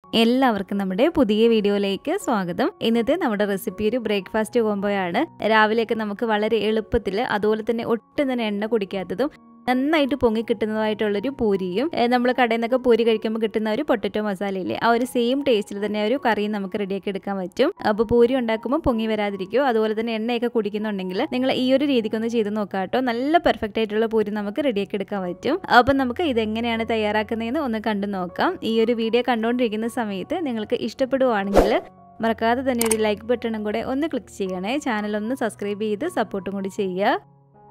എല്ലാവർക്കും നമ്മുടെ പുതിയ വീഡിയോയിലേക്ക് സ്വാഗതം ഇന്നത്തെ നമ്മുടെ റെസിപ്പി ഒരു ബ്രേക്ക്ഫാസ്റ്റ് കോംബോയാണ് രാവിലെയൊക്കെ നമുക്ക് വളരെ എളുപ്പത്തിൽ അതുപോലെ തന്നെ ഒട്ടും തന്നെ എണ്ണ കുടിക്കാത്തതും നന്നായിട്ട് പൊങ്ങി കിട്ടുന്നതായിട്ടുള്ളൊരു പൂരിയും നമ്മൾ കടയിൽ നിന്നൊക്കെ പൂരി കഴിക്കുമ്പോൾ കിട്ടുന്ന ഒരു പൊട്ടറ്റോ മസാലയില്ലേ ആ ഒരു സെയിം ടേസ്റ്റിൽ തന്നെ ഒരു കറിയും നമുക്ക് റെഡിയാക്കി എടുക്കാൻ പറ്റും അപ്പോൾ പൂരി ഉണ്ടാക്കുമ്പോൾ പൊങ്ങി വരാതിരിക്കും അതുപോലെ തന്നെ എണ്ണയൊക്കെ കുടിക്കുന്നുണ്ടെങ്കിൽ നിങ്ങൾ ഈ ഒരു രീതിക്കൊന്ന് ചെയ്ത് നോക്കാം കേട്ടോ നല്ല പെർഫെക്റ്റ് ആയിട്ടുള്ള പൂരി നമുക്ക് റെഡിയാക്കി എടുക്കാൻ പറ്റും അപ്പം നമുക്ക് ഇതെങ്ങനെയാണ് തയ്യാറാക്കുന്നതെന്ന് ഒന്ന് കണ്ടു നോക്കാം ഈ ഒരു വീഡിയോ കണ്ടുകൊണ്ടിരിക്കുന്ന സമയത്ത് നിങ്ങൾക്ക് ഇഷ്ടപ്പെടുവാണെങ്കിൽ മറക്കാതെ തന്നെ ഒരു ലൈക്ക് ബട്ടണും കൂടെ ഒന്ന് ക്ലിക്ക് ചെയ്യണേ ചാനൽ ഒന്ന് സബ്സ്ക്രൈബ് ചെയ്ത് സപ്പോർട്ടും കൂടി ചെയ്യുക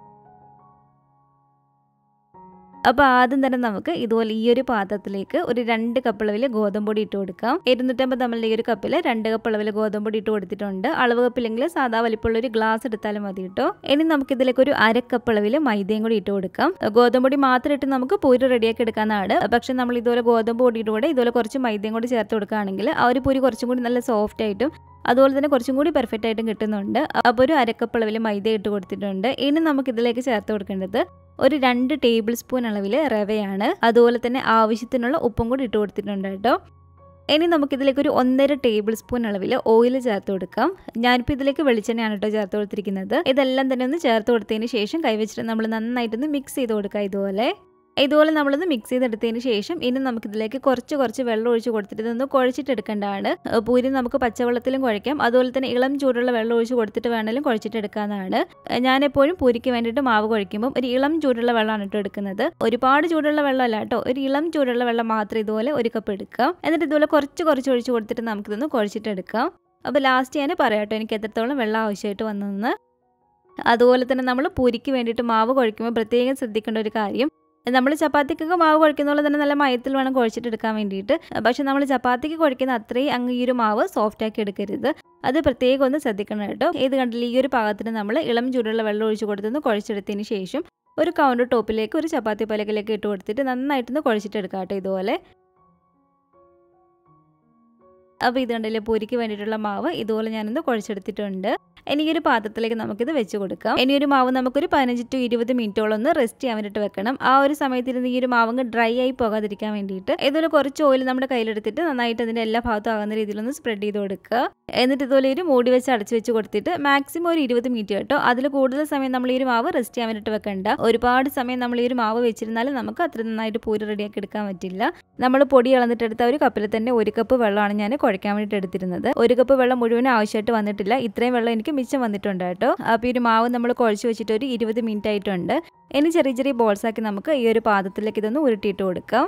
അപ്പോൾ ആദ്യം തന്നെ നമുക്ക് ഇതുപോലെ ഈ ഒരു പാത്രത്തിലേക്ക് ഒരു രണ്ട് കപ്പ് അളവിൽ ഗോതമ്പൊടി ഇട്ട് കൊടുക്കാം ഇരുന്നൂറ്റമ്പത് നമ്മളുടെ ഈ ഒരു കപ്പിൽ രണ്ട് കപ്പ് അളവിൽ ഗോതമ്പൊടി ഇട്ട് കൊടുത്തിട്ടുണ്ട് അളവ് കപ്പില്ലെങ്കിൽ സാധാ വലിപ്പമുള്ള ഒരു ഗ്ലാസ് എടുത്താലും മതി കേട്ടോ ഇനി നമുക്ക് ഇതിലേക്ക് ഒരു അര കപ്പ് അളവിൽ മൈദയും കൂടി ഇട്ട് കൊടുക്കാം ഗോതമ്പൊടി മാത്രം ഇട്ട് നമുക്ക് പൂരി റെഡിയാക്കി എടുക്കാനാണ് പക്ഷെ നമ്മൾ ഇതുപോലെ ഗോതമ്പ് പൊടിയുടെ കൂടെ ഇതുപോലെ കുറച്ച് മൈദയും കൂടി ചേർത്ത് കൊടുക്കുകയാണെങ്കിൽ ആ ഒരു പൂരി കുറച്ചും കൂടി നല്ല സോഫ്റ്റ് ആയിട്ടും അതുപോലെ തന്നെ കുറച്ചും കൂടി പെർഫെക്റ്റ് ആയിട്ടും കിട്ടുന്നുണ്ട് അപ്പോൾ ഒരു അരക്കപ്പ് അളവിൽ മൈദ ഇട്ട് കൊടുത്തിട്ടുണ്ട് ഇനി നമുക്ക് ഇതിലേക്ക് ചേർത്ത് കൊടുക്കേണ്ടത് ഒരു രണ്ട് ടേബിൾ സ്പൂൺ അളവിൽ റവയാണ് അതുപോലെ തന്നെ ആവശ്യത്തിനുള്ള ഉപ്പും കൂടി ഇട്ട് കൊടുത്തിട്ടുണ്ട് കേട്ടോ ഇനി നമുക്കിതിലേക്ക് ഒരു ഒന്നര ടേബിൾ സ്പൂൺ അളവിൽ ഓയിൽ ചേർത്ത് കൊടുക്കാം ഞാനിപ്പോൾ ഇതിലേക്ക് വെളിച്ചെണ്ണയാണ് കേട്ടോ ചേർത്ത് കൊടുത്തിരിക്കുന്നത് ഇതെല്ലാം തന്നെ ഒന്ന് ചേർത്ത് കൊടുത്തതിന് ശേഷം കൈവച്ചിട്ട് നമ്മൾ നന്നായിട്ടൊന്ന് മിക്സ് ചെയ്ത് കൊടുക്കുക ഇതുപോലെ ഇതുപോലെ നമ്മളൊന്ന് മിക്സ് ചെയ്തെടുത്തതിന് ശേഷം ഇനി നമുക്കിതിലേക്ക് കുറച്ച് കുറച്ച് വെള്ളം ഒഴിച്ച് കൊടുത്തിട്ട് ഇതൊന്ന് കുഴച്ചിട്ടെടുക്കേണ്ടതാണ് പൂരി നമുക്ക് പച്ചവെള്ളത്തിലും കുഴയ്ക്കാം അതുപോലെ തന്നെ ഇളം ചൂടുള്ള വെള്ളം ഒഴിച്ച് കൊടുത്തിട്ട് വേണമെങ്കിലും കുഴച്ചിട്ടെടുക്കാവുന്നതാണ് ഞാൻ എപ്പോഴും പൂരിക്ക് വേണ്ടിയിട്ട് മാവ് കുഴയ്ക്കുമ്പോൾ ഒരു ഇളം ചൂടുള്ള വെള്ളമാണ് കേട്ടോ എടുക്കുന്നത് ഒരുപാട് ചൂടുള്ള വെള്ളമല്ല കേട്ടോ ഒരു ഇളം ചൂടുള്ള വെള്ളം മാത്രം ഇതുപോലെ ഒരു കപ്പ് എടുക്കാം എന്നിട്ട് ഇതുപോലെ കുറച്ച് കുറച്ച് ഒഴിച്ച് കൊടുത്തിട്ട് നമുക്കിതൊന്ന് കുഴച്ചിട്ടെടുക്കാം അപ്പോൾ ലാസ്റ്റ് ഞാൻ പറയാം കേട്ടോ എനിക്ക് എത്രത്തോളം വെള്ളം ആവശ്യമായിട്ട് വന്നതെന്ന് അതുപോലെ തന്നെ നമ്മൾ പൂരിക്ക് വേണ്ടിയിട്ട് മാവ് കുഴയ്ക്കുമ്പോൾ പ്രത്യേകം ശ്രദ്ധിക്കേണ്ട ഒരു കാര്യം നമ്മൾ ചപ്പാത്തിക്കൊക്കെ മാവ് കുഴക്കുന്ന പോലെ തന്നെ നല്ല മയത്തിൽ വേണം കുഴച്ചിട്ടെടുക്കാൻ വേണ്ടിയിട്ട് പക്ഷെ നമ്മൾ ചപ്പാത്തിക്ക് കുഴക്കുന്ന അത്രയും അങ്ങ് ഈ ഒരു മാവ് സോഫ്റ്റ് ആക്കി എടുക്കരുത് അത് പ്രത്യേകം ഒന്ന് ശ്രദ്ധിക്കണം കേട്ടോ ഏത് കണ്ടില്ല ഈ ഒരു പാകത്തിന് നമ്മൾ ഇളം ചൂടുള്ള വെള്ളം ഒഴിച്ച് കൊടുത്തൊന്ന് കുഴച്ചെടുത്തതിന് ശേഷം ഒരു കൗണ്ടർ ടോപ്പിലേക്ക് ഒരു ചപ്പാത്തി പലകിലേക്ക് ഇട്ട് കൊടുത്തിട്ട് നന്നായിട്ടൊന്ന് കുഴച്ചിട്ടെടുക്കാം കേട്ടോ ഇതുപോലെ അപ്പോൾ ഇത് കണ്ടില്ലേ പൂരിക്ക് വേണ്ടിയിട്ടുള്ള മാവ് ഇതുപോലെ ഞാനൊന്ന് കുഴച്ചെടുത്തിട്ടുണ്ട് ഇനി ഈ ഒരു പാത്രത്തിലേക്ക് നമുക്കിത് വെച്ച് കൊടുക്കാം ഇനി ഒരു മാവ് നമുക്കൊരു പതിനഞ്ച് ടു ഇരുപത് മിനിറ്റോളം ഒന്ന് റെസ്റ്റ് ചെയ്യാൻ വേണ്ടിയിട്ട് വെക്കണം ആ ഒരു സമയത്ത് ഇരുന്ന് ഈ ഒരു മാവ് ഡ്രൈ ആയി പോകാതിരിക്കാൻ വേണ്ടിയിട്ട് ഇതുപോലെ കുറച്ച് ഓയിൽ നമ്മുടെ കയ്യിലെടുത്തിട്ട് നന്നായിട്ട് അതിൻ്റെ എല്ലാ ഭാഗത്തും ആകുന്ന രീതിയിലൊന്ന് സ്പ്രെഡ് ചെയ്ത് കൊടുക്കുക എന്നിട്ട് ഇതുപോലെ ഒരു മൂടി വെച്ച് അടച്ചു വെച്ച് കൊടുത്തിട്ട് മാക്സിമം ഒരു ഇരുപത് മിനിറ്റ് കേട്ടോ അതിൽ കൂടുതൽ സമയം നമ്മൾ ഈ ഒരു മാവ് റെസ്റ്റ് ചെയ്യാൻ വേണ്ടിയിട്ട് വെക്കണ്ട ഒരുപാട് സമയം നമ്മൾ ഈ ഒരു മാവ് വെച്ചിരുന്നാലും നമുക്ക് അത്ര നന്നായിട്ട് പൂരി റെഡിയാക്കി എടുക്കാൻ പറ്റില്ല നമ്മൾ പൊടി ഇളന്നിട്ടെടുത്ത ഒരു കപ്പിൽ തന്നെ ഒരു കപ്പ് വെള്ളമാണ് ഞാൻ കുഴയ്ക്കാൻ വേണ്ടിയിട്ട് എടുത്തിരുന്നത് ഒരു കപ്പ് വെള്ളം മുഴുവൻ ആവശ്യമായിട്ട് വന്നിട്ടില്ല ഇത്രയും വെള്ളം എനിക്ക് മിച്ചം വന്നിട്ടുണ്ട് കേട്ടോ അപ്പോൾ ഈ ഒരു മാവ് നമ്മൾ കുഴച്ച് വെച്ചിട്ട് ഒരു ഇരുപത് മിനിറ്റ് ആയിട്ടുണ്ട് ഇനി ചെറിയ ചെറിയ ബോൾസ് ആക്കി നമുക്ക് ഈ ഒരു പാത്രത്തിലേക്ക് ഇതൊന്ന് ഉരുട്ടിയിട്ട് കൊടുക്കാം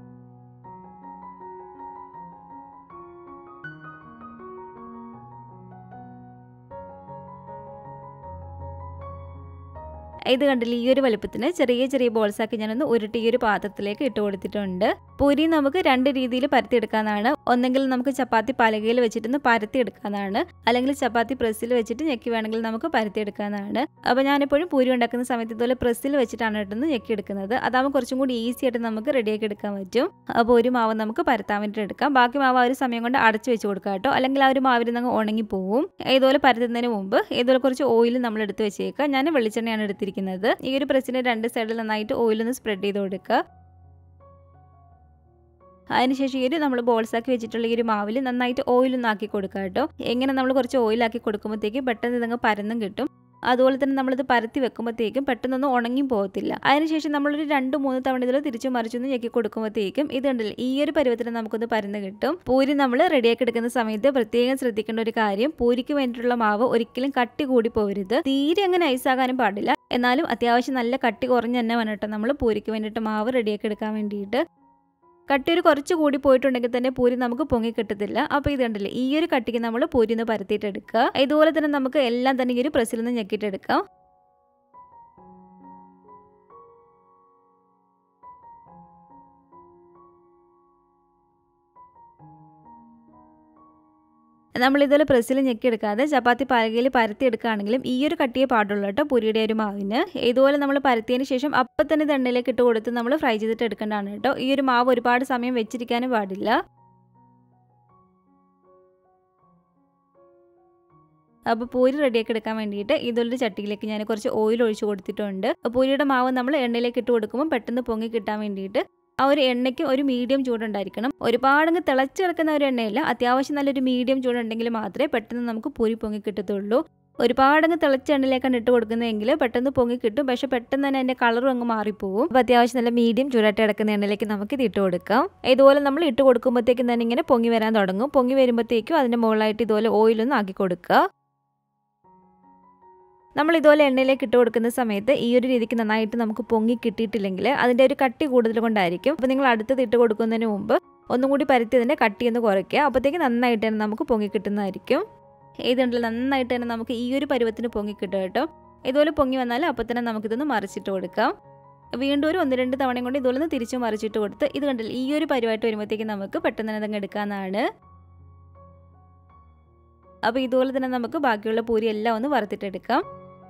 ഇത് കണ്ടില്ല ഈ ഒരു വലുപ്പത്തിന് ചെറിയ ചെറിയ ബോൾസ് ആക്കി ഞാനൊന്ന് ഉരുട്ടി ഈ ഒരു പാത്രത്തിലേക്ക് ഇട്ട് കൊടുത്തിട്ടുണ്ട് പൂരി നമുക്ക് രണ്ട് രീതിയിൽ പരത്തിയെടുക്കാനാണ് ഒന്നെങ്കിൽ നമുക്ക് ചപ്പാത്തി പലകയിൽ വെച്ചിട്ടൊന്ന് പരത്തിയെടുക്കാനാണ് അല്ലെങ്കിൽ ചപ്പാത്തി പ്രസ്സിൽ വെച്ചിട്ട് ഞെക്കി വേണമെങ്കിൽ നമുക്ക് പരത്തിയെടുക്കാനാണ് അപ്പോൾ ഞാനെപ്പോഴും പൂരി ഉണ്ടാക്കുന്ന സമയത്ത് ഇതുപോലെ പ്രസ്സിൽ വെച്ചിട്ടാണ് കേട്ടൊന്ന് ഞെക്കി എടുക്കുന്നത് അതാകുമ്പോൾ കുറച്ചും കൂടി ഈസി ആയിട്ട് നമുക്ക് റെഡിയാക്കി എടുക്കാൻ പറ്റും അപ്പോൾ ഒരു മാവ് നമുക്ക് പരത്താൻ വേണ്ടിയിട്ട് എടുക്കാം ബാക്കി മാവ് ആ ഒരു സമയം കൊണ്ട് അടച്ചു വെച്ച് കൊടുക്കാം കേട്ടോ അല്ലെങ്കിൽ ആ ഒരു മാവിൽ നിന്ന് ഉണങ്ങി പോവും ഇതുപോലെ പരത്തുന്നതിന് മുമ്പ് ഇതുപോലെ കുറച്ച് ഓയിൽ നമ്മൾ എടുത്ത് വെച്ചേക്കാം ഞാൻ വെളിച്ചെണ്ണയാണ് എടുത്തിരിക്കുന്നത് ഈ ഒരു പ്രസ്സിൻ്റെ രണ്ട് സൈഡിൽ നന്നായിട്ട് ഓയിലൊന്ന് സ്പ്രെഡ് ചെയ്ത് കൊടുക്കുക അതിനുശേഷം ഈ ഒരു നമ്മൾ ബോൾസാക്കി വെച്ചിട്ടുള്ള ഈ ഒരു മാവിൽ നന്നായിട്ട് ഓയിലൊന്നും ആക്കി കൊടുക്കുക കേട്ടോ എങ്ങനെ നമ്മൾ കുറച്ച് ഓയിലാക്കി കൊടുക്കുമ്പോഴത്തേക്കും പെട്ടെന്ന് ഇതങ്ങ് പരന്നും കിട്ടും അതുപോലെ തന്നെ നമ്മളിത് പരത്തി വെക്കുമ്പോഴത്തേക്കും പെട്ടെന്നൊന്നും ഉണങ്ങി പോകത്തില്ല അതിനുശേഷം നമ്മളൊരു രണ്ട് മൂന്ന് തവണ ഇതിൽ തിരിച്ചു മറിച്ചൊന്ന് ഞെക്കി കൊടുക്കുമ്പോഴത്തേക്കും ഇത് കണ്ടില്ല ഈ ഒരു പരുവത്തിന് നമുക്കൊന്ന് പരന്ന് കിട്ടും പൂരി നമ്മൾ റെഡിയാക്കി എടുക്കുന്ന സമയത്ത് പ്രത്യേകം ശ്രദ്ധിക്കേണ്ട ഒരു കാര്യം പൂരിക്ക് വേണ്ടിയിട്ടുള്ള മാവ് ഒരിക്കലും കട്ടി കൂടി പോകരുത് തീരെ അങ്ങനെ ഐസാകാനും പാടില്ല എന്നാലും അത്യാവശ്യം നല്ല കട്ടി കുറഞ്ഞ് തന്നെ വേണം കേട്ടോ നമ്മൾ പൂരിക്ക് വേണ്ടിയിട്ട് മാവ് റെഡിയാക്കി എടുക്കാൻ വേണ്ടിയിട്ട് കട്ടി ഒരു കുറച്ച് കൂടി പോയിട്ടുണ്ടെങ്കിൽ തന്നെ പൂരി നമുക്ക് പൊങ്ങി കിട്ടത്തില്ല അപ്പോൾ ഇത് കണ്ടില്ലേ ഈ ഒരു കട്ടിക്ക് നമ്മൾ പൂരി ഒന്ന് പരത്തിയിട്ടെടുക്കുക ഇതുപോലെ തന്നെ നമുക്ക് എല്ലാം തന്നെ ഈ ഒരു പ്രസ്സിൽ നിന്ന് ഞെക്കിയിട്ടെടുക്കാം നമ്മൾ ഇതുപോലെ പ്രസ്സിൽ ഞെക്കിയെടുക്കാതെ ചപ്പാത്തി പലകയിൽ പരത്തി എടുക്കുകയാണെങ്കിലും ഈ ഒരു കട്ടിയെ പാടുള്ളൂ കേട്ടോ പുരിയുടെ ഒരു മാവിന് ഇതുപോലെ നമ്മൾ പരത്തിയതിന് ശേഷം അപ്പം തന്നെ ഇത് എണ്ണയിലേക്ക് ഇട്ട് കൊടുത്ത് നമ്മൾ ഫ്രൈ ചെയ്തിട്ട് എടുക്കേണ്ടതാണ് കേട്ടോ ഈ ഒരു മാവ് ഒരുപാട് സമയം വെച്ചിരിക്കാനും പാടില്ല അപ്പോൾ പൂരി റെഡിയാക്കി എടുക്കാൻ വേണ്ടിയിട്ട് ഇതൊരു ചട്ടിയിലേക്ക് ഞാൻ കുറച്ച് ഓയിൽ ഒഴിച്ച് കൊടുത്തിട്ടുണ്ട് പൂരിയുടെ മാവ് നമ്മൾ എണ്ണയിലേക്ക് ഇട്ട് കൊടുക്കുമ്പോൾ പെട്ടെന്ന് പൊങ്ങി കിട്ടാൻ വേണ്ടിയിട്ട് ആ ഒരു എണ്ണയ്ക്ക് ഒരു മീഡിയം ചൂടുണ്ടായിരിക്കണം ഒരുപാടങ്ങ് തിളച്ച് കിടക്കുന്ന ഒരു എണ്ണയില്ല അത്യാവശ്യം നല്ലൊരു മീഡിയം ചൂടുണ്ടെങ്കിൽ മാത്രമേ പെട്ടെന്ന് നമുക്ക് പൂരി പൊങ്ങി കിട്ടത്തുള്ളൂ ഒരുപാടങ്ങ് തിളച്ച എണ്ണയിലേക്കാണ് ഇട്ട് കൊടുക്കുന്നതെങ്കിൽ പെട്ടെന്ന് പൊങ്ങി കിട്ടും പക്ഷെ പെട്ടെന്ന് തന്നെ അതിൻ്റെ കളറും അങ്ങ് മാറിപ്പോവും അപ്പോൾ അത്യാവശ്യം നല്ല മീഡിയം ചൂടായിട്ട് കിടക്കുന്ന എണ്ണയിലേക്ക് നമുക്ക് ഇത് ഇട്ട് കൊടുക്കാം ഇതുപോലെ നമ്മൾ ഇട്ട് കൊടുക്കുമ്പോഴത്തേക്കും തന്നെ ഇങ്ങനെ പൊങ്ങി വരാൻ തുടങ്ങും പൊങ്ങി വരുമ്പോഴത്തേക്കും അതിൻ്റെ മുകളിലായിട്ട് ഇതുപോലെ ഓയിലൊന്ന് ആക്കി കൊടുക്കുക നമ്മൾ ഇതുപോലെ എണ്ണയിലേക്ക് ഇട്ട് കൊടുക്കുന്ന സമയത്ത് ഈ ഒരു രീതിക്ക് നന്നായിട്ട് നമുക്ക് പൊങ്ങി കിട്ടിയിട്ടില്ലെങ്കിൽ അതിൻ്റെ ഒരു കട്ടി കൂടുതൽ കൊണ്ടായിരിക്കും അപ്പോൾ നിങ്ങൾ അടുത്തത് ഇട്ട് കൊടുക്കുന്നതിന് മുമ്പ് ഒന്നും കൂടി പരുത്തി അതിൻ്റെ കട്ടിയൊന്ന് കുറയ്ക്കുക അപ്പോഴത്തേക്ക് നന്നായിട്ട് തന്നെ നമുക്ക് പൊങ്ങി കിട്ടുന്നതായിരിക്കും ഇതുണ്ടല്ലോ നന്നായിട്ട് തന്നെ നമുക്ക് ഈ ഒരു പരുവത്തിന് പൊങ്ങി കിട്ടും കേട്ടോ ഇതുപോലെ പൊങ്ങി വന്നാൽ അപ്പോൾ തന്നെ നമുക്കിതൊന്ന് മറിച്ചിട്ട് കൊടുക്കാം വീണ്ടും ഒരു ഒന്ന് രണ്ട് തവണയും കൊണ്ട് ഇതുപോലെ ഒന്ന് തിരിച്ച് മറിച്ചിട്ട് കൊടുത്ത് ഇത് കണ്ടില്ല ഈ ഒരു പരുവായിട്ട് വരുമ്പോഴത്തേക്ക് നമുക്ക് പെട്ടെന്ന് തന്നെ അതങ്ങ് എടുക്കാമെന്നാണ് അപ്പോൾ ഇതുപോലെ തന്നെ നമുക്ക് ബാക്കിയുള്ള പൂരി എല്ലാം ഒന്ന് വറുത്തിട്ടെടുക്കാം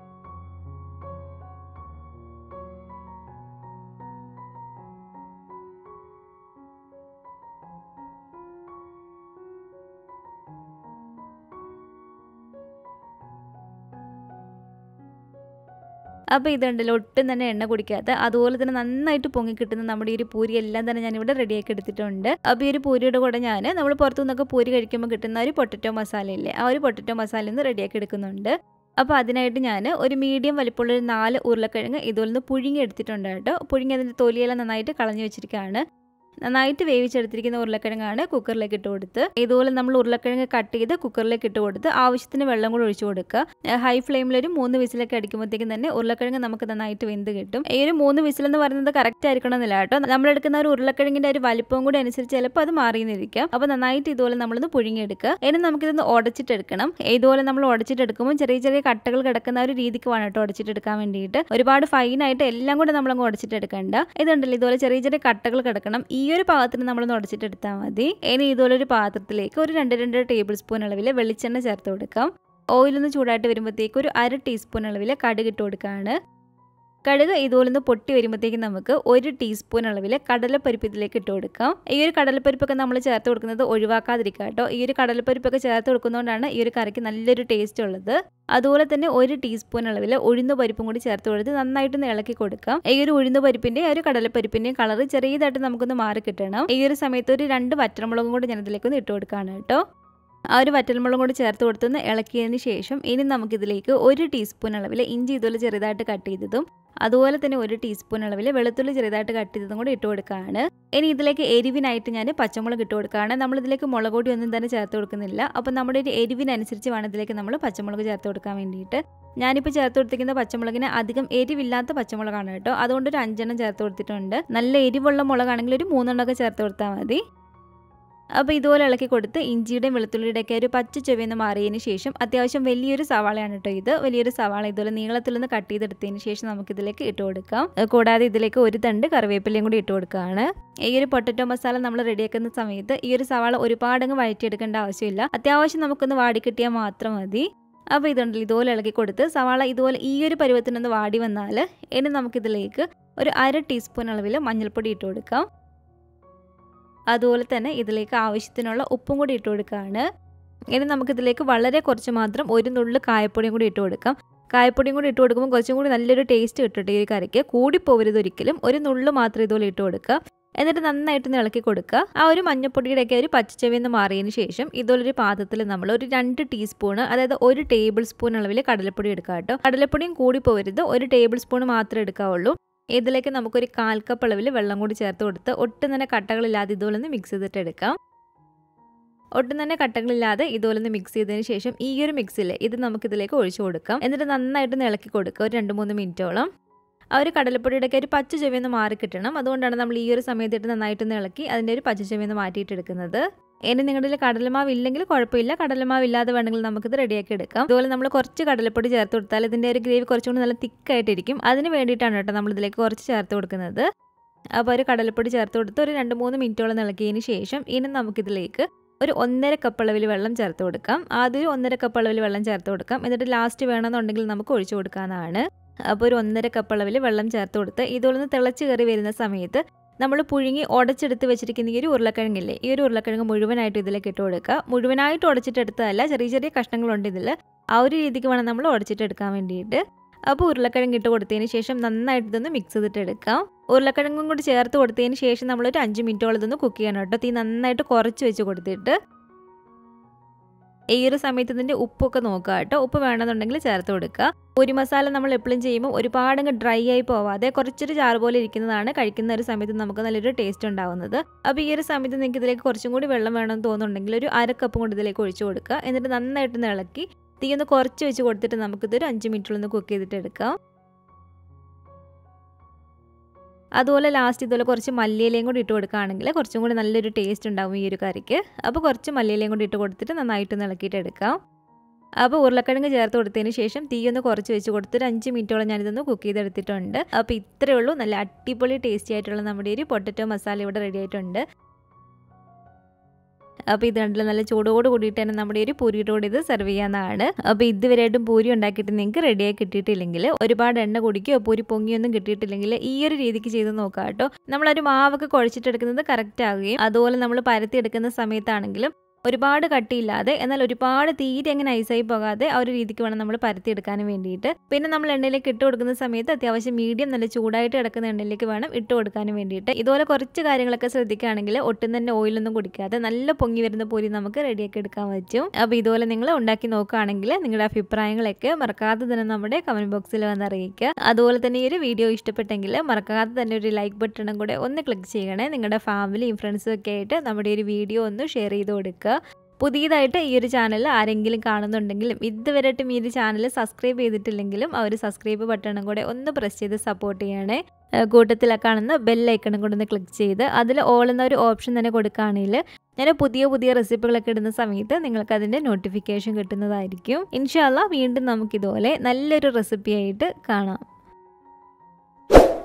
അപ്പോൾ ഇതുണ്ടല്ലോ ഒട്ടും തന്നെ എണ്ണ കുടിക്കാത്ത അതുപോലെ തന്നെ നന്നായിട്ട് പൊങ്ങി കിട്ടുന്ന നമ്മുടെ ഈ ഒരു പൂരി എല്ലാം തന്നെ ഞാനിവിടെ റെഡിയാക്കി എടുത്തിട്ടുണ്ട് അപ്പോൾ ഈ ഒരു പൂരിയുടെ കൂടെ ഞാൻ നമ്മൾ പുറത്തു നിന്നൊക്കെ പൂരി കഴിക്കുമ്പോൾ കിട്ടുന്ന ഒരു പൊട്ടറ്റോ മസാല ഇല്ലേ ആ ഒരു പൊട്ടറ്റോ മസാല ഒന്ന് റെഡിയാക്കി എടുക്കുന്നുണ്ട് അപ്പോൾ അതിനായിട്ട് ഞാൻ ഒരു മീഡിയം വലിപ്പമുള്ള ഒരു നാല് ഉരുളക്കിഴങ്ങ് ഇതുപോലെ ഒന്ന് പുഴുങ്ങി എടുത്തിട്ടുണ്ട് കേട്ടോ പുഴുങ്ങി അതിൻ്റെ തൊലിയെല്ലാം നന്നായിട്ട് കളഞ്ഞു വെച്ചിരിക്കുകയാണ് നന്നായിട്ട് വേവിച്ചെടുത്തിരിക്കുന്ന ഉരുളക്കിഴങ്ങാണ് കുക്കറിലേക്ക് ഇട്ട് കൊടുത്ത് ഇതുപോലെ നമ്മൾ ഉരുളക്കിഴങ്ങ് കട്ട് ചെയ്ത് കുക്കറിലേക്ക് ഇട്ട് കൊടുത്ത് ആവശ്യത്തിന് വെള്ളം കൂടെ ഒഴിച്ചു കൊടുക്കുക ഹൈ ഫ്ലെയിമിൽ ഒരു മൂന്ന് വിസിലൊക്കെ അടിക്കുമ്പോഴത്തേക്കും തന്നെ ഉരുളക്കിഴങ്ങ് നമുക്ക് നന്നായിട്ട് വെന്ത് കിട്ടും ഈ ഒരു മൂന്ന് വിസിൽ എന്ന് പറയുന്നത് കറക്റ്റ് ആയിരിക്കണമെന്നില്ല കേട്ടോ നമ്മൾ എടുക്കുന്ന ഒരു ഉരുളക്കിഴങ്ങിന്റെ ഒരു വലിപ്പം കൂടി അനുസരിച്ച് ചിലപ്പോൾ അത് മാറിയെന്നിരിക്കാം അപ്പോൾ നന്നായിട്ട് ഇതുപോലെ നമ്മളൊന്ന് പുഴുങ്ങിയെടുക്കുക ഇനി നമുക്കിതൊന്ന് ഉടച്ചിട്ടെടുക്കണം ഇതുപോലെ നമ്മൾ ഉടച്ചിട്ടെടുക്കുമ്പോൾ ചെറിയ ചെറിയ കട്ടകൾ കിടക്കുന്ന ഒരു രീതിക്ക് വേണം കേട്ടോ ഉടച്ചിട്ടെടുക്കാൻ വേണ്ടിയിട്ട് ഒരുപാട് ഫൈനായിട്ട് എല്ലാം കൂടെ നമ്മളങ്ങ് ഉടച്ചിട്ടെടുക്കണ്ട ഇതുണ്ടല്ലോ ഇതുപോലെ ചെറിയ ചെറിയ കട്ടകൾ കിടക്കണം ഈ ഒരു പാത്രത്തിന് നമ്മളൊന്ന് ഉടച്ചിട്ടെടുത്താൽ മതി ഇനി ഇതുപോലെ ഒരു പാത്രത്തിലേക്ക് ഒരു രണ്ട് രണ്ട് ടേബിൾ സ്പൂൺ അളവിൽ വെളിച്ചെണ്ണ ചേർത്ത് കൊടുക്കാം ഓയിലൊന്ന് ചൂടായിട്ട് വരുമ്പോഴത്തേക്ക് ഒരു അര ടീസ്പൂൺ അളവിൽ കടുക് ഇട്ട് കൊടുക്കുകയാണ് കടുക് ഇതുപോലെ ഒന്ന് പൊട്ടി വരുമ്പോഴത്തേക്ക് നമുക്ക് ഒരു ടീസ്പൂൺ അളവിൽ കടലപ്പരിപ്പ് ഇതിലേക്ക് ഇട്ട് കൊടുക്കാം ഈ ഒരു കടലപ്പരിപ്പൊക്കെ നമ്മൾ ചേർത്ത് കൊടുക്കുന്നത് ഒഴിവാക്കാതിരിക്കുക കേട്ടോ ഈ ഒരു കടലപ്പരിപ്പൊക്കെ ചേർത്ത് കൊടുക്കുന്നതുകൊണ്ടാണ് ഈ ഒരു കറിക്ക് നല്ലൊരു ടേസ്റ്റ് ഉള്ളത് അതുപോലെ തന്നെ ഒരു ടീസ്പൂൺ അളവിൽ ഉഴുന്ന് പരിപ്പും കൂടി ചേർത്ത് കൊടുത്ത് നന്നായിട്ടൊന്ന് ഇളക്കി കൊടുക്കാം ഈ ഒരു ഉഴുന്ന് പരിപ്പിന്റെ ഒരു കടലപ്പരിപ്പിന്റെയും കളർ ചെറിയതായിട്ട് നമുക്കൊന്ന് മാറി കിട്ടണം ഈ ഒരു സമയത്ത് ഒരു രണ്ട് വറ്റൽമുളകും കൂടി ഞാൻ ഇതിലേക്ക് ഒന്ന് ഇട്ട് കൊടുക്കുകയാണ് കേട്ടോ ആ ഒരു വറ്റൽമുളകും കൂടി ചേർത്ത് കൊടുത്തൊന്ന് ഇളക്കിയതിന് ശേഷം ഇനി നമുക്കിതിലേക്ക് ഒരു ടീസ്പൂൺ അളവിൽ ഇഞ്ചി ഇതുപോലെ ചെറുതായിട്ട് കട്ട് ചെയ്തതും അതുപോലെ തന്നെ ഒരു ടീസ്പൂൺ അളവിൽ വെളുത്തുള്ളി ചെറുതായിട്ട് കട്ട് ചെയ്തതും കൂടി ഇട്ട് കൊടുക്കുകയാണ് ഇനി ഇതിലേക്ക് എരിവിനായിട്ട് ഞാൻ പച്ചമുളക് ഇട്ട് കൊടുക്കുകയാണ് നമ്മൾ ഇതിലേക്ക് മുളക് പൊടി ഒന്നും തന്നെ ചേർത്ത് കൊടുക്കുന്നില്ല അപ്പോൾ നമ്മുടെ ഒരു എരിവിനനുസരിച്ച് വേണം ഇതിലേക്ക് നമ്മൾ പച്ചമുളക് ചേർത്ത് കൊടുക്കാൻ വേണ്ടിയിട്ട് ഞാനിപ്പോൾ ചേർത്ത് കൊടുത്തിരിക്കുന്ന പച്ചമുളകിന് അധികം എരിവില്ലാത്ത പച്ചമുളകാണ് കേട്ടോ അതുകൊണ്ട് ഒരു അഞ്ചെണ്ണം ചേർത്ത് കൊടുത്തിട്ടുണ്ട് നല്ല എരിവുള്ള മുളകാണെങ്കിൽ ഒരു മൂന്നെണ്ണമൊക്കെ ചേർത്ത് കൊടുത്താൽ മതി അപ്പോൾ ഇതുപോലെ ഇളക്കി കൊടുത്ത് ഇഞ്ചിയുടെയും വെളുത്തുള്ളിയുടെ ഒക്കെ ഒരു പച്ച ചെവിന്ന് മാറിയതിന് ശേഷം അത്യാവശ്യം വലിയൊരു സവാളയാണ് കേട്ടോ ഇത് വലിയൊരു സവാള ഇതുപോലെ നീളത്തിലൊന്ന് കട്ട് ചെയ്തെടുത്തതിന് ശേഷം നമുക്കിതിലേക്ക് ഇട്ട് കൊടുക്കാം കൂടാതെ ഇതിലേക്ക് ഒരു തണ്ട് കറിവേപ്പിലയും കൂടി ഇട്ട് കൊടുക്കുകയാണ് ഈ ഒരു പൊട്ടറ്റോ മസാല നമ്മൾ റെഡിയാക്കുന്ന സമയത്ത് ഈ ഒരു സവാള ഒരുപാടങ്ങ് വഴറ്റിയെടുക്കേണ്ട ആവശ്യമില്ല അത്യാവശ്യം നമുക്കൊന്ന് വാടി കിട്ടിയാൽ മാത്രം മതി അപ്പോൾ ഇതുണ്ടല്ലോ ഇതുപോലെ ഇളക്കി കൊടുത്ത് സവാള ഇതുപോലെ ഈ ഒരു പരുവത്തിനൊന്ന് വാടി വന്നാൽ ഇനി നമുക്കിതിലേക്ക് ഒരു അര ടീസ്പൂൺ അളവിൽ മഞ്ഞൾപ്പൊടി ഇട്ട് കൊടുക്കാം അതുപോലെ തന്നെ ഇതിലേക്ക് ആവശ്യത്തിനുള്ള ഉപ്പും കൂടി ഇട്ട് കൊടുക്കുകയാണ് ഇനി നമുക്കിതിലേക്ക് വളരെ കുറച്ച് മാത്രം ഒരു നുള്ളു കായപ്പൊടിയും കൂടി ഇട്ട് കൊടുക്കാം കായപ്പൊടിയും കൂടി ഇട്ട് കൊടുക്കുമ്പോൾ കുറച്ചും കൂടി നല്ലൊരു ടേസ്റ്റ് കിട്ടും ഈ കറിക്ക് കൂടിപ്പോവരുത് ഒരിക്കലും ഒരു നുള്ളു മാത്രം ഇതുപോലെ ഇട്ട് കൊടുക്കുക എന്നിട്ട് നന്നായിട്ട് ഇളക്കി കൊടുക്കുക ആ ഒരു മഞ്ഞപ്പൊടിയുടെയൊക്കെ ഒരു പച്ചച്ചെവിന്ന് മാറിയതിന് ശേഷം ഇതുപോലൊരു പാത്രത്തിൽ നമ്മൾ ഒരു രണ്ട് ടീസ്പൂൺ അതായത് ഒരു ടേബിൾ സ്പൂൺ അളവിൽ കടലപ്പൊടി എടുക്കുക കേട്ടോ കടലപ്പൊടിയും കൂടി പോവരുത് ഒരു ടേബിൾ സ്പൂൺ മാത്രമേ എടുക്കാവുള്ളൂ ഇതിലേക്ക് നമുക്കൊരു കാൽ കപ്പ് അളവിൽ വെള്ളം കൂടി ചേർത്ത് കൊടുത്ത് ഒട്ടും തന്നെ കട്ടകളില്ലാതെ ഇതുപോലെ ഒന്ന് മിക്സ് ചെയ്തിട്ട് എടുക്കാം ഒട്ടും തന്നെ കട്ടകളില്ലാതെ ഇതുപോലെ ഒന്ന് മിക്സ് ചെയ്തതിന് ശേഷം ഈ ഒരു മിക്സിൽ ഇത് നമുക്കിതിലേക്ക് ഒഴിച്ചു കൊടുക്കാം എന്നിട്ട് നന്നായിട്ട് ഇളക്കി കൊടുക്കുക ഒരു രണ്ട് മൂന്ന് മിനിറ്റോളം ആ ഒരു കടലപ്പൊടിയുടെ ഒരു പച്ച ചെവിയൊന്ന് മാറി കിട്ടണം അതുകൊണ്ടാണ് നമ്മൾ ഈ ഒരു സമയത്തിട്ട് നന്നായിട്ടൊന്ന് ഇളക്കി അതിൻ്റെ ഒരു പച്ച ചെവിയൊന്ന് മാറ്റിയിട്ടെടുക്കുന്നത് ഇനി നിങ്ങളുടെ കടലമാവ് ഇല്ലെങ്കിൽ കുഴപ്പമില്ല കടലമാവ് ഇല്ലാതെ വേണമെങ്കിൽ നമുക്കിത് റെഡിയാക്കി എടുക്കാം അതുപോലെ നമ്മൾ കുറച്ച് കടലപ്പൊടി ചേർത്ത് കൊടുത്താൽ ഇതിൻ്റെ ഒരു ഗ്രേവി കുറച്ചുകൂടി നല്ല തിക്കായിട്ടിരിക്കും അതിന് വേണ്ടിയിട്ടാണ് കേട്ടോ നമ്മൾ ഇതിലേക്ക് കുറച്ച് ചേർത്ത് കൊടുക്കുന്നത് അപ്പോൾ ഒരു കടലപ്പൊടി ചേർത്ത് കൊടുത്ത് ഒരു രണ്ട് മൂന്ന് മിനിറ്റോളം ഇളക്കിയതിന് ശേഷം ഇനി നമുക്കിതിലേക്ക് ഒരു ഒന്നര കപ്പ് അളവിൽ വെള്ളം ചേർത്ത് കൊടുക്കാം ആദ്യം ഒരു ഒന്നര കപ്പ് അളവിൽ വെള്ളം ചേർത്ത് കൊടുക്കാം എന്നിട്ട് ലാസ്റ്റ് വേണമെന്നുണ്ടെങ്കിൽ നമുക്ക് ഒഴിച്ചു കൊടുക്കാവുന്നതാണ് അപ്പോൾ ഒരു ഒന്നര കപ്പ് അളവിൽ വെള്ളം ചേർത്ത് കൊടുത്ത് ഇതുപോലെ തിളച്ച് കയറി വരുന്ന സമയത്ത് നമ്മൾ പുഴുങ്ങി ഉടച്ചെടുത്ത് വെച്ചിരിക്കുന്ന ഈ ഒരു ഉരുളക്കിഴങ്ങില്ലേ ഈ ഒരു ഉരുളക്കിഴങ്ങ് മുഴുവനായിട്ട് ഇതിലേക്ക് ഇട്ട് കൊടുക്കുക മുഴുവനായിട്ട് ഉടച്ചിട്ടെടുത്തതല്ല ചെറിയ ചെറിയ കഷ്ണങ്ങളുണ്ട് ഇതിൽ ആ ഒരു രീതിക്ക് വേണം നമ്മൾ ഉടച്ചിട്ടെടുക്കാൻ വേണ്ടിയിട്ട് അപ്പോൾ ഉരുളക്കിഴങ്ങ് ഇട്ട് കൊടുത്തതിന് ശേഷം നന്നായിട്ട് ഇതൊന്ന് മിക്സ് ചെയ്തിട്ട് എടുക്കാം ഉരുളക്കിഴങ്ങും കൂടി ചേർത്ത് കൊടുത്തതിന് ശേഷം നമ്മളൊരു അഞ്ച് മിനിറ്റോളം ഇതൊന്ന് കുക്ക് ചെയ്യണം കേട്ടോ തീ നന്നായിട്ട് കുറച്ച് വെച്ച് കൊടുത്തിട്ട് ഈ ഒരു സമയത്ത് ഇതിൻ്റെ ഉപ്പൊക്കെ നോക്കുക കേട്ടോ ഉപ്പ് വേണമെന്നുണ്ടെങ്കിൽ ചേർത്ത് കൊടുക്കുക ഒരു മസാല നമ്മൾ എപ്പോഴും ചെയ്യുമ്പോൾ ഒരുപാടങ്ങ് ഡ്രൈ ആയി പോവാതെ കുറച്ചൊരു ചാറ് പോലെ ഇരിക്കുന്നതാണ് കഴിക്കുന്ന ഒരു സമയത്ത് നമുക്ക് നല്ലൊരു ടേസ്റ്റ് ഉണ്ടാവുന്നത് അപ്പോൾ ഈ ഒരു സമയത്ത് നിങ്ങൾക്ക് ഇതിലേക്ക് കുറച്ചും കൂടി വെള്ളം വേണമെന്ന് തോന്നുന്നുണ്ടെങ്കിൽ ഒരു അര കപ്പും കൂടി ഇതിലേക്ക് ഒഴിച്ചു കൊടുക്കുക എന്നിട്ട് നന്നായിട്ട് ഇളക്കി തീ ഒന്ന് കുറച്ച് വെച്ച് കൊടുത്തിട്ട് നമുക്കിതൊരു അഞ്ച് മിനിറ്റിലൊന്ന് കുക്ക് ചെയ്തിട്ട് എടുക്കാം അതുപോലെ ലാസ്റ്റ് ഇതുപോലെ കുറച്ച് മല്ലിയിലയും കൂടി ഇട്ട് കൊടുക്കുകയാണെങ്കിൽ കുറച്ചും കൂടി നല്ലൊരു ടേസ്റ്റ് ഉണ്ടാവും ഈ ഒരു കറിക്ക് അപ്പോൾ കുറച്ച് മല്ലിയിലയും കൂടി ഇട്ട് കൊടുത്തിട്ട് നന്നായിട്ട് ഇളക്കിയിട്ട് എടുക്കാം അപ്പോൾ ഉരുളക്കിഴങ്ങ് ചേർത്ത് കൊടുത്തതിന് ശേഷം തീ ഒന്ന് കുറച്ച് വെച്ച് കൊടുത്തിട്ട് അഞ്ച് മിനിറ്റോളം ഞാനിതൊന്ന് കുക്ക് ചെയ്തെടുത്തിട്ടുണ്ട് അപ്പോൾ ഇത്രയേ ഉള്ളൂ നല്ല അടിപൊളി ടേസ്റ്റി ആയിട്ടുള്ള നമ്മുടെ ഒരു പൊട്ടറ്റോ മസാല ഇവിടെ റെഡി ആയിട്ടുണ്ട് അപ്പോൾ ഇത് കണ്ടില്ല നല്ല ചൂടോട് കൂടിയിട്ട് തന്നെ നമ്മുടെ ഒരു പൂരിയുടെ കൂടി ഇത് സെർവ് ചെയ്യാവുന്നതാണ് അപ്പോൾ ഇതുവരെയായിട്ടും പൂരി ഉണ്ടാക്കിയിട്ട് നിങ്ങൾക്ക് റെഡിയായി കിട്ടിയിട്ടില്ലെങ്കിൽ ഒരുപാട് എണ്ണ കുടിക്കുകയോ പൂരി പൊങ്ങിയൊന്നും കിട്ടിയിട്ടില്ലെങ്കിൽ ഈ ഒരു രീതിക്ക് ചെയ്ത് നോക്കാം കേട്ടോ നമ്മളൊരു മാവൊക്കെ കുഴച്ചിട്ടെടുക്കുന്നത് കറക്റ്റ് ആവുകയും അതുപോലെ നമ്മൾ പരത്തി എടുക്കുന്ന സമയത്താണെങ്കിലും ഒരുപാട് കട്ടിയില്ലാതെ എന്നാൽ ഒരുപാട് തീരെ അങ്ങനെ ഐസായി പോകാതെ ആ ഒരു രീതിക്ക് വേണം നമ്മൾ പരത്തിയെടുക്കാനും വേണ്ടിയിട്ട് പിന്നെ നമ്മൾ എണ്ണയിലേക്ക് ഇട്ട് കൊടുക്കുന്ന സമയത്ത് അത്യാവശ്യം മീഡിയം നല്ല ചൂടായിട്ട് കിടക്കുന്ന എണ്ണയിലേക്ക് വേണം ഇട്ട് കൊടുക്കാനും വേണ്ടിയിട്ട് ഇതുപോലെ കുറച്ച് കാര്യങ്ങളൊക്കെ ശ്രദ്ധിക്കുകയാണെങ്കിൽ ഒട്ടും തന്നെ ഓയിലൊന്നും കുടിക്കാതെ നല്ല പൊങ്ങി വരുന്ന പൂരി നമുക്ക് റെഡിയാക്കി എടുക്കാൻ പറ്റും അപ്പോൾ ഇതുപോലെ നിങ്ങൾ ഉണ്ടാക്കി നോക്കുകയാണെങ്കിൽ നിങ്ങളുടെ അഭിപ്രായങ്ങളൊക്കെ മറക്കാതെ തന്നെ നമ്മുടെ കമൻറ്റ് ബോക്സിൽ വന്ന് അറിയിക്കുക അതുപോലെ തന്നെ ഈ ഒരു വീഡിയോ ഇഷ്ടപ്പെട്ടെങ്കിൽ മറക്കാതെ തന്നെ ഒരു ലൈക്ക് ബട്ടണും കൂടെ ഒന്ന് ക്ലിക്ക് ചെയ്യണേ നിങ്ങളുടെ ഫാമിലിയും ഫ്രണ്ട്സും ഒക്കെ ആയിട്ട് നമ്മുടെ ഒരു വീഡിയോ ഒന്ന് ഷെയർ ചെയ്ത് കൊടുക്കുക പുതിയതായിട്ട് ഈ ഒരു ചാനൽ ആരെങ്കിലും കാണുന്നുണ്ടെങ്കിലും ഇതുവരെയായിട്ടും ഈ ഒരു ചാനൽ സബ്സ്ക്രൈബ് ചെയ്തിട്ടില്ലെങ്കിലും ആ ഒരു സബ്സ്ക്രൈബ് ബട്ടണും കൂടെ ഒന്ന് പ്രസ് ചെയ്ത് സപ്പോർട്ട് ചെയ്യണേ കൂട്ടത്തിൽ കാണുന്ന ബെല്ലൈക്കണും കൂടെ ഒന്ന് ക്ലിക്ക് ചെയ്ത് അതിൽ ഓൾ എന്ന ഒരു ഓപ്ഷൻ തന്നെ കൊടുക്കുകയാണെങ്കിൽ ഞാൻ പുതിയ പുതിയ റെസിപ്പികളൊക്കെ ഇടുന്ന സമയത്ത് നിങ്ങൾക്ക് അതിൻ്റെ നോട്ടിഫിക്കേഷൻ കിട്ടുന്നതായിരിക്കും ഇൻഷാല്ല വീണ്ടും നമുക്കിതുപോലെ നല്ലൊരു റെസിപ്പി ആയിട്ട് കാണാം